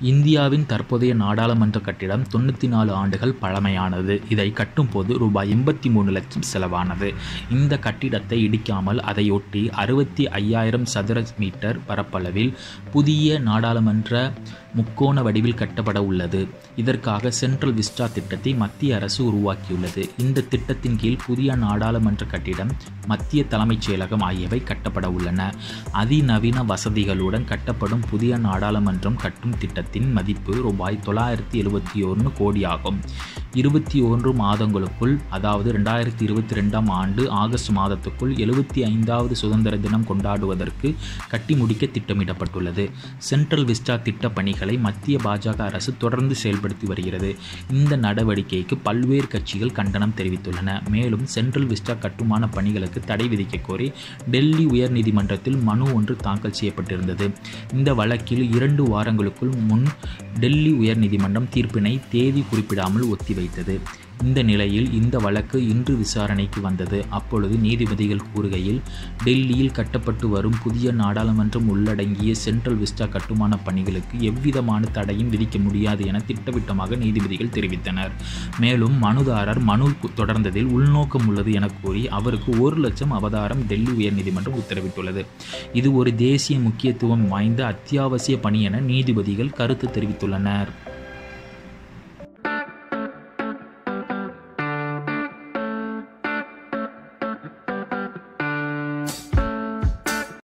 இந்தியாவின் தற்போதைய நாடாளுமன்ற கட்டிடம் தொண்ணூற்றி நாலு ஆண்டுகள் பழமையானது இதை கட்டும்போது ரூபாய் எண்பத்தி மூணு லட்சம் செலவானது இந்த கட்டிடத்தை இடிக்காமல் அதையொட்டி அறுபத்தி ஐயாயிரம் சதுர மீட்டர் பரப்பளவில் புதிய நாடாளுமன்ற முக்கோண வடிவில் கட்டப்பட உள்ளது இதற்காக சென்ட்ரல் விஸ்டா திட்டத்தை மத்திய அரசு உருவாக்கியுள்ளது இந்த திட்டத்தின் கீழ் புதிய நாடாளுமன்ற கட்டிடம் மத்திய தலைமைச் செயலகம் ஆகியவை கட்டப்பட உள்ளன அதிநவீன வசதிகளுடன் கட்டப்படும் புதிய நாடாளுமன்றம் கட்டும் திட்டத்தின் மதிப்பு ரூபாய் தொள்ளாயிரத்தி எழுபத்தி ஒன்று கோடி ஆகும் இருபத்தி ஒன்று மாதங்களுக்குள் அதாவது ரெண்டாயிரத்தி இருபத்தி ரெண்டாம் ஆண்டு ஆகஸ்ட் மாதத்துக்குள் எழுபத்தி ஐந்தாவது சுதந்திர தினம் கொண்டாடுவதற்கு கட்டி முடிக்க திட்டமிடப்பட்டுள்ளது சென்ட்ரல் விஸ்டா திட்ட பணிகளை மத்திய பாஜக அரசு தொடர்ந்து செயல்படுத்தி வருகிறது இந்த நடவடிக்கைக்கு பல்வேறு கட்சிகள் கண்டனம் தெரிவித்துள்ளன மேலும் சென்ட்ரல் விஸ்டா கட்டுமான பணிகளுக்கு தடை விதிக்க கோரி டெல்லி உயர்நீதிமன்றத்தில் மனு ஒன்று தாக்கல் செய்யப்பட்டிருந்தது இந்த வழக்கில் இரண்டு வாரங்களுக்குள் முன் டெல்லி உயர்நீதிமன்றம் தீர்ப்பினை தேதி குறிப்பிடாமல் ஒத்திவைத்தது இந்த நிலையில் இந்த வழக்கு இன்று விசாரணைக்கு வந்தது அப்பொழுது நீதிபதிகள் கூறுகையில் டெல்லியில் கட்டப்பட்டு வரும் புதிய நாடாளுமன்றம் உள்ளடங்கிய சென்ட்ரல் விஸ்டா கட்டுமான பணிகளுக்கு எவ்விதமான தடையும் விதிக்க முடியாது என திட்டவட்டமாக நீதிபதிகள் தெரிவித்தனர் மேலும் மனுதாரர் மனு தொடர்ந்ததில் உள்நோக்கம் உள்ளது என கூறி அவருக்கு ஒரு லட்சம் அவதாரம் டெல்லி உயர்நீதிமன்றம் உத்தரவிட்டுள்ளது இது ஒரு தேசிய முக்கியத்துவம் வாய்ந்த அத்தியாவசிய பணி என நீதிபதிகள் கருத்து தெரிவித்துள்ளனர்